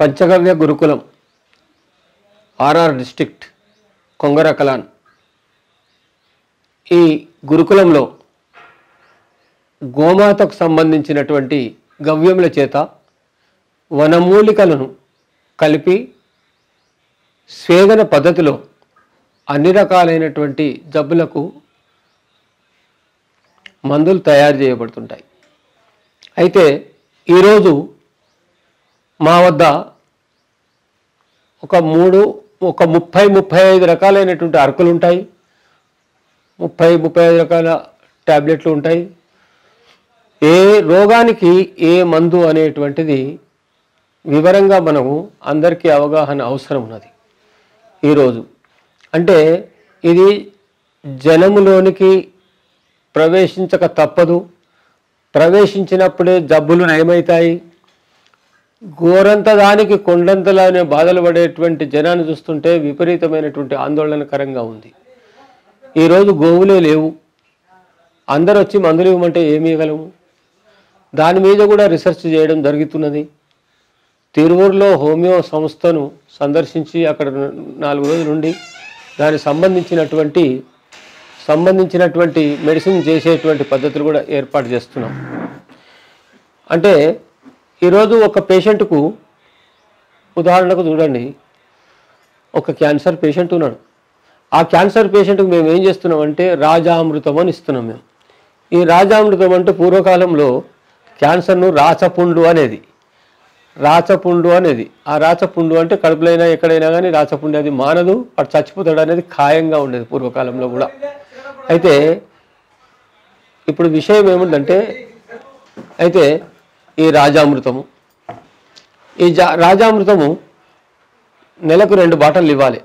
పంచగవ్య గురుకులం RR district Kongara కలాన్ ఈ గురుకులంలో గోమాతకు సంబంధించినటువంటి గవ్యముల చేత వనమూలికలను కలిపి స్వేదన పద్ధతిలో అన్ని రకాలైనటువంటి జబ్బులకు మందులు తయారు చేయబడుతుంటాయి అయితే ఈరోజు మా వద్ద ఒక మూడు ఒక ముప్పై ముప్పై ఐదు రకాలైనటువంటి అరకులు ఉంటాయి ముప్పై ముప్పై ఐదు రకాల ట్యాబ్లెట్లు ఉంటాయి ఏ రోగానికి ఏ మందు అనేటువంటిది వివరంగా మనము అందరికీ అవగాహన అవసరం ఉన్నది ఈరోజు అంటే ఇది జనములోనికి ప్రవేశించక తప్పదు ప్రవేశించినప్పుడే జబ్బులు నయమవుతాయి గోరంత దానికి కొండంతలానే బాధలు పడేటువంటి జనాన్ని చూస్తుంటే విపరీతమైనటువంటి ఆందోళనకరంగా ఉంది ఈరోజు గోవులే లేవు అందరు వచ్చి మందులు ఇవ్వమంటే ఏమి ఇవ్వగలము దాని మీద కూడా రీసెర్చ్ చేయడం జరుగుతున్నది తిరువూరులో హోమియో సంస్థను సందర్శించి అక్కడ నాలుగు రోజులు ఉండి దానికి సంబంధించినటువంటి సంబంధించినటువంటి మెడిసిన్ చేసేటువంటి పద్ధతులు కూడా ఏర్పాటు చేస్తున్నాం అంటే ఈరోజు ఒక పేషెంట్కు ఉదాహరణకు చూడండి ఒక క్యాన్సర్ పేషెంట్ ఉన్నాడు ఆ క్యాన్సర్ పేషెంట్కి మేము ఏం చేస్తున్నాం అంటే రాజామృతం అని ఇస్తున్నాం మేము ఈ రాజామృతం అంటే పూర్వకాలంలో క్యాన్సర్ను రాచపుండు అనేది రాచపుండు అనేది ఆ రాచపుండు అంటే కడుపులైనా ఎక్కడైనా కానీ రాచపుండు అది మానదు వాడు చచ్చిపోతాడు అనేది ఖాయంగా ఉండేది పూర్వకాలంలో కూడా అయితే ఇప్పుడు విషయం ఏముందంటే అయితే ఈ రాజామృతము ఈ జా రాజామృతము నెలకు రెండు బాటలు ఇవ్వాలి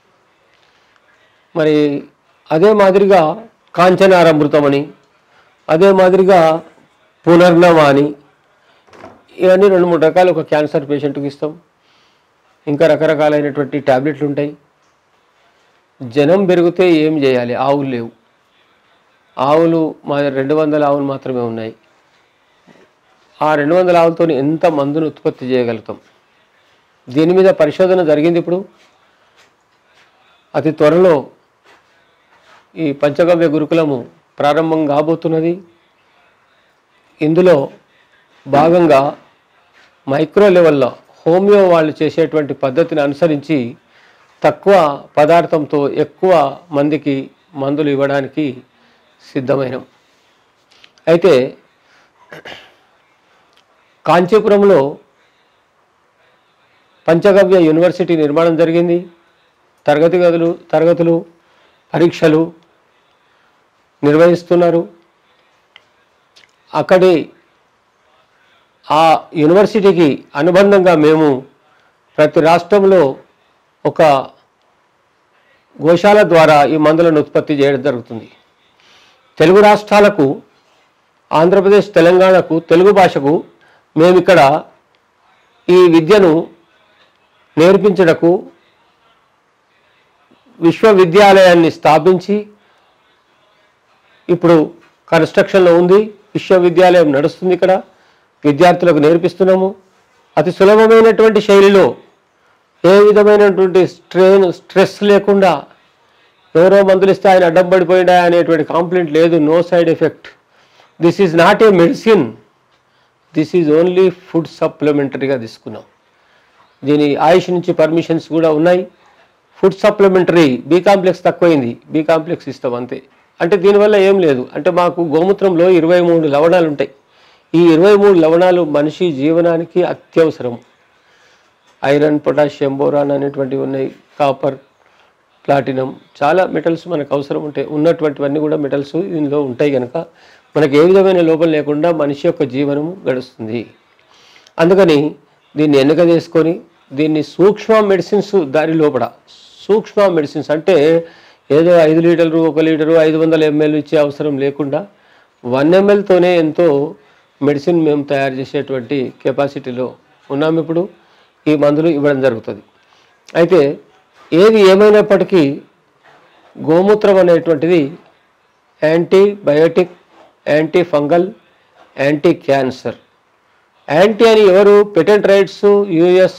మరి అదే మాదిరిగా కాంచనారామృతం అని అదే మాదిరిగా పునర్నవ అని ఇవన్నీ రెండు మూడు రకాలు ఒక క్యాన్సర్ పేషెంట్కి ఇస్తాం ఇంకా రకరకాలైనటువంటి ట్యాబ్లెట్లు ఉంటాయి జనం పెరిగితే ఏం చేయాలి ఆవులు లేవు ఆవులు మా రెండు వందల ఆవులు మాత్రమే ఉన్నాయి ఆ రెండు వందల ఆవులతో ఎంత మందును ఉత్పత్తి చేయగలుగుతాం దీని మీద పరిశోధన జరిగింది ఇప్పుడు అతి త్వరలో ఈ పంచగవ్య గురుకులము ప్రారంభం కాబోతున్నది ఇందులో భాగంగా మైక్రో లెవెల్లో హోమియో వాళ్ళు చేసేటువంటి పద్ధతిని అనుసరించి తక్కువ పదార్థంతో ఎక్కువ మందికి మందులు ఇవ్వడానికి సిద్ధమైనం అయితే కాంచీపురంలో పంచగవ్య యూనివర్సిటీ నిర్మాణం జరిగింది తరగతి గదులు తరగతులు పరీక్షలు నిర్వహిస్తున్నారు అక్కడి ఆ యూనివర్సిటీకి అనుబంధంగా మేము ప్రతి రాష్ట్రంలో ఒక గోశాల ద్వారా ఈ మందులను ఉత్పత్తి చేయడం జరుగుతుంది తెలుగు రాష్ట్రాలకు ఆంధ్రప్రదేశ్ తెలంగాణకు తెలుగు భాషకు మేము ఇక్కడ ఈ విద్యను నేర్పించడకు విశ్వవిద్యాలయాన్ని స్థాపించి ఇప్పుడు కన్స్ట్రక్షన్లో ఉంది విశ్వవిద్యాలయం నడుస్తుంది ఇక్కడ విద్యార్థులకు నేర్పిస్తున్నాము అతి సులభమైనటువంటి శైలిలో ఏ విధమైనటువంటి స్ట్రెయిన్ స్ట్రెస్ లేకుండా ఎవరో మందులు ఇస్తే ఆయన అడ్డం పడిపోయినా అనేటువంటి కాంప్లైంట్ లేదు no side effect this is not a medicine this is only food సప్లిమెంటరీగా తీసుకున్నాం దీని ఆయుష్ నుంచి పర్మిషన్స్ కూడా ఉన్నాయి ఫుడ్ సప్లిమెంటరీ బి కాంప్లెక్స్ తక్కువైంది బి కాంప్లెక్స్ ఇస్తాం అంతే అంటే దీనివల్ల ఏం లేదు అంటే మాకు గోమూత్రంలో ఇరవై మూడు లవణాలు ఉంటాయి ఈ ఇరవై మూడు లవణాలు మనిషి జీవనానికి అత్యవసరం ఐరన్ పొటాషియం బోరాన్ అనేటువంటివి ఉన్నాయి కాపర్ ప్లాటినం చాలా మెటల్స్ మనకు అవసరం ఉంటాయి ఉన్నటువంటివన్నీ కూడా మెటల్స్ ఇందులో ఉంటాయి కనుక మనకు ఏ విధమైన లోపం లేకుండా మనిషి యొక్క జీవనము గడుస్తుంది అందుకని దీన్ని ఎన్నిక చేసుకొని దీన్ని సూక్ష్మ మెడిసిన్స్ దారి లోపల సూక్ష్మ మెడిసిన్స్ అంటే ఏదో ఐదు లీటర్లు ఒక లీటరు ఐదు వందల ఎంఎల్ ఇచ్చే అవసరం లేకుండా వన్ ఎంఎల్తోనే ఎంతో మెడిసిన్ మేము తయారు చేసేటువంటి కెపాసిటీలో ఉన్నాము ఇప్పుడు ఈ మందులు ఇవ్వడం జరుగుతుంది అయితే ఏది ఏమైనప్పటికీ గోమూత్రం అనేటువంటిది antibiotic anti fungal anti cancer anti అని ఎవరు పెటెంట్ రైట్స్ యుఎస్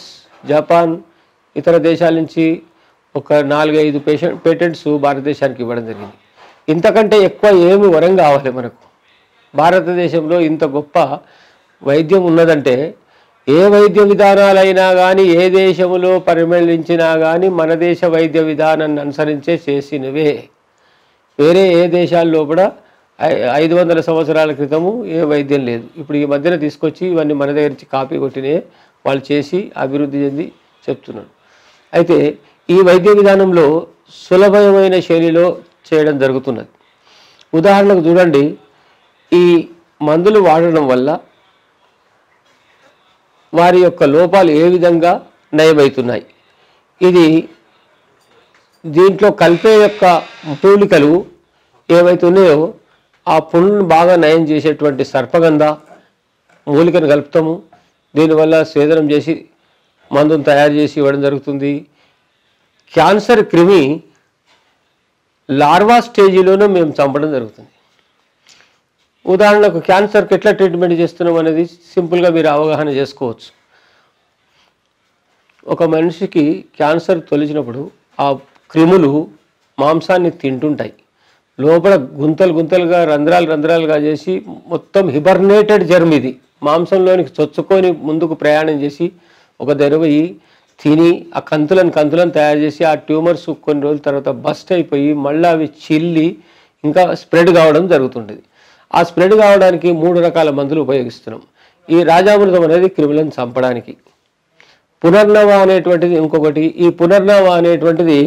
జపాన్ ఇతర దేశాల నుంచి ఒక నాలుగైదు పేషెంట్ పేటెంట్స్ భారతదేశానికి ఇవ్వడం జరిగింది ఇంతకంటే ఎక్కువ ఏమి వరం కావాలి మనకు భారతదేశంలో ఇంత గొప్ప వైద్యం ఉన్నదంటే ఏ వైద్య విధానాలైనా కానీ ఏ దేశంలో పరిమళించినా కానీ మన దేశ వైద్య విధానాన్ని అనుసరించే చేసినవే వేరే ఏ దేశాల్లో కూడా ఐ- ఐదు వందల సంవత్సరాల క్రితము ఏ వైద్యం లేదు ఇప్పుడు ఈ మధ్యన తీసుకొచ్చి ఇవన్నీ మన దగ్గర నుంచి కాపీ కొట్టినే వాళ్ళు చేసి అభివృద్ధి చెంది చెప్తున్నారు అయితే ఈ వైద్య విధానంలో సులభమైన శైలిలో చేయడం జరుగుతున్నది ఉదాహరణకు చూడండి ఈ మందులు వాడడం వల్ల వారి యొక్క లోపాలు ఏ విధంగా నయమవుతున్నాయి ఇది దీంట్లో కలిపే యొక్క మూలికలు ఏవైతే ఉన్నాయో ఆ పుండ్లను బాగా నయం చేసేటువంటి సర్పగంధ మూలికను కలుపుతాము దీనివల్ల స్వేదనం చేసి మందును తయారు చేసి ఇవ్వడం జరుగుతుంది క్యాన్సర్ క్రిమి లార్వా స్టేజీలోనే మేము చంపడం జరుగుతుంది ఉదాహరణకు క్యాన్సర్కి ఎట్లా ట్రీట్మెంట్ చేస్తున్నాం అనేది సింపుల్గా మీరు అవగాహన చేసుకోవచ్చు ఒక మనిషికి క్యాన్సర్ తొలిచినప్పుడు ఆ క్రిములు మాంసాన్ని తింటుంటాయి లోపల గుంతలు గుంతలుగా రంధ్రాలు రంధ్రాలుగా చేసి మొత్తం హిబర్నేటెడ్ జర్మ్ ఇది మాంసంలోనికి చొచ్చుకొని ముందుకు ప్రయాణం చేసి ఒక దెరవయి తిని ఆ కంతులను కంతులను తయారు చేసి ఆ ట్యూమర్స్ కొన్ని రోజుల తర్వాత బస్ట్ అయిపోయి మళ్ళీ అవి చిల్లి ఇంకా స్ప్రెడ్ కావడం జరుగుతుంటుంది ఆ స్ప్రెడ్ కావడానికి మూడు రకాల మందులు ఉపయోగిస్తున్నాం ఈ రాజామృతం అనేది క్రిములను చంపడానికి పునర్నవ అనేటువంటిది ఇంకొకటి ఈ పునర్నవ అనేటువంటిది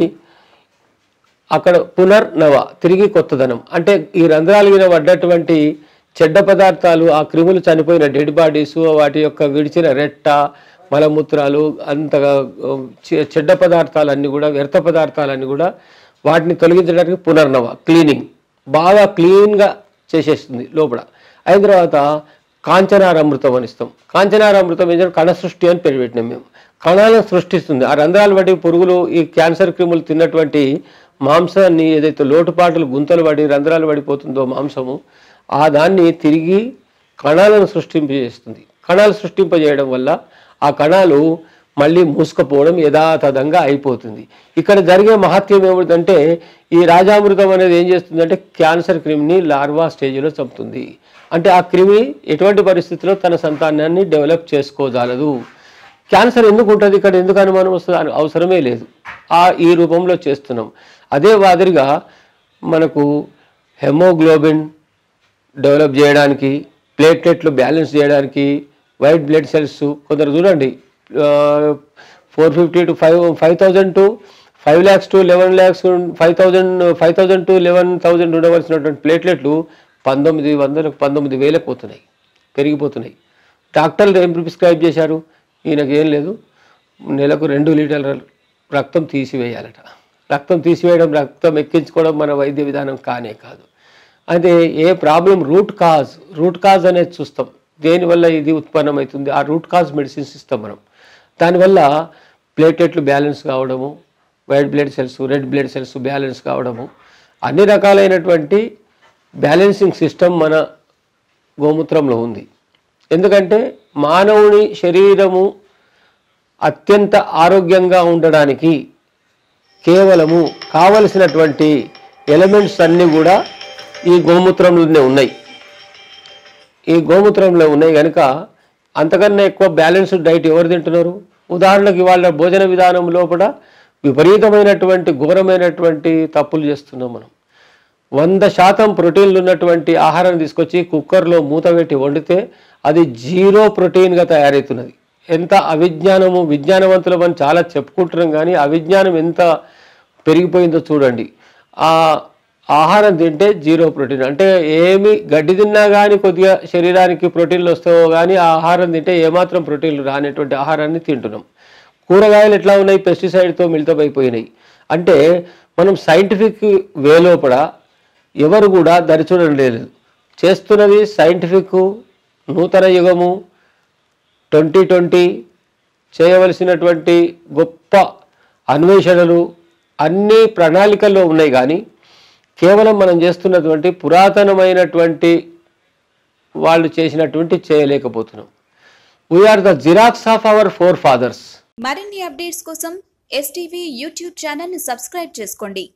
అక్కడ పునర్నవ తిరిగి కొత్తదనం అంటే ఈ రంధ్రాలు మీద పడ్డటువంటి చెడ్డ పదార్థాలు ఆ క్రిములు చనిపోయిన డెడ్ బాడీస్ వాటి యొక్క విడిచిన రెట్ట మలమూత్రాలు అంతగా ఆ, చె- చెడ్డ పదార్థాలన్నీ కూడా వ్యర్థ పదార్థాలన్నీ కూడా వాటిని తొలగించడానికి పునర్నవ క్లీనింగ్ బాగా క్లీన్గా చేసేస్తుంది లోపల అయిన తర్వాత కాంచనారామృతం అని ఇస్తాం కాంచనారామృతం ఏంటంటే కణ సృష్టి అని పేరు పెట్టినాం మేము కణాలను సృష్టిస్తుంది ఆ రంధ్రాలు బట్టి పురుగులు ఈ క్యాన్సర్ క్రిములు తిన్నటువంటి మాంసాన్ని ఏదైతే లోటుపాటులు గుంతలు పడి రంధ్రాలు పడిపోతుందో మాంసము ఆ దాన్ని తిరిగి కణాలను సృష్టింపజేస్తుంది కణాలు సృష్టింపజేయడం వల్ల ఆ కణాలు మళ్ళీ మూసుకుపోవడం యథాతథంగా అయిపోతుంది ఇక్కడ జరిగే మహత్యం ఏమిటంటే ఈ రాజామృతం అనేది ఏం చేస్తుందంటే క్యాన్సర్ క్రిమిని లార్వా స్టేజ్లో చంపుతుంది అంటే ఆ క్రిమి ఎటువంటి పరిస్థితిలో తన సంతానాన్ని డెవలప్ చేసుకోజాలదు క్యాన్సర్ ఎందుకు ఉంటుంది ఇక్కడ ఎందుకు అనుమానం వస్తుంది అని అవసరమే లేదు ఆ ఈ రూపంలో చేస్తున్నాం అదే మాదిరిగా మనకు హెమోగ్లోబిన్ డెవలప్ చేయడానికి ప్లేట్లెట్లు బ్యాలెన్స్ చేయడానికి వైట్ బ్లడ్ సెల్స్ కొందరు చూడండి four fifty to five five thousand to five lakhs to eleven lakhs five thousand five thousand to eleven thousand ఉండవలసినటువంటి ప్లేట్లెట్లు పంతొమ్మిది వందలకు పంతొమ్మిది వేలకు పోతున్నాయి పెరిగిపోతున్నాయి డాక్టర్లు ఏం ప్రిస్క్రైబ్ చేశారు ఈయనకి ఏం లేదు నెలకు రెండు లీటర్ల రక్తం తీసివేయాలట రక్తం తీసివేయడం రక్తం ఎక్కించుకోవడం మన వైద్య విధానం కానే కాదు అయితే a problem root cause root cause అనేది చూస్తాం దేనివల్ల ఇది ఉత్పన్నమవుతుంది ఆ రూట్ కాజ్ మెడిసిన్స్ ఇస్తాం మనం దానివల్ల ప్లేటెట్లు బ్యాలెన్స్ కావడము white blood cells red blood cells balance కావడము అన్ని రకాలైనటువంటి బ్యాలెన్సింగ్ సిస్టమ్ మన గోమూత్రంలో ఉంది ఎందుకంటే మానవుని శరీరము అత్యంత ఆరోగ్యంగా ఉండడానికి కేవలము కావలసినటువంటి ఎలిమెంట్స్ అన్నీ కూడా ఈ గోమూత్రంలోనే ఉన్నాయి ఈ గోమూత్రంలో ఉన్నాయి కనుక అంతకన్నా ఎక్కువ బ్యాలెన్స్డ్ డైట్ ఎవరు తింటున్నారు ఉదాహరణకి వాళ్ళ భోజన విధానం లోపల విపరీతమైనటువంటి ఘోరమైనటువంటి తప్పులు చేస్తున్నాం మనం వంద శాతం ప్రోటీన్లు ఉన్నటువంటి ఆహారాన్ని తీసుకొచ్చి కుక్కర్లో మూత పెట్టి వండితే అది జీరో ప్రోటీన్గా తయారవుతున్నది ఎంత అవిజ్ఞానము విజ్ఞానవంతులం అని చాలా చెప్పుకుంటున్నాం కానీ అవిజ్ఞానం ఎంత పెరిగిపోయిందో చూడండి ఆ ఆహారం తింటే జీరో ప్రోటీన్ అంటే ఏమి గడ్డి తిన్నా కానీ కొద్దిగా శరీరానికి ప్రోటీన్లు వస్తావో కానీ ఆ ఆహారం తింటే ఏమాత్రం ప్రోటీన్లు రానటువంటి ఆహారాన్ని తింటున్నాం కూరగాయలు ఎట్లా ఉన్నాయి పెస్టిసైడ్తో మిళితమైపోయినాయి అంటే మనం సైంటిఫిక్ వేలోపడ ఎవరు కూడా దరిచూడడం లేదు చేస్తున్నది సైంటిఫిక్ నూతన యుగము ట్వంటీ ట్వంటీ చేయవలసినటువంటి గొప్ప అన్వేషణలు అన్ని ప్రణాళికల్లో ఉన్నాయి కానీ కేవలం మనం చేస్తున్నటువంటి పురాతనమైనటువంటి వాళ్ళు చేసినటువంటి చేయలేకపోతున్నాం we are the xerox of our forefathers మరిన్ని అప్డేట్స్ కోసం ఎస్టీవీ యూట్యూబ్ ఛానల్ని సబ్స్క్రైబ్ చేసుకోండి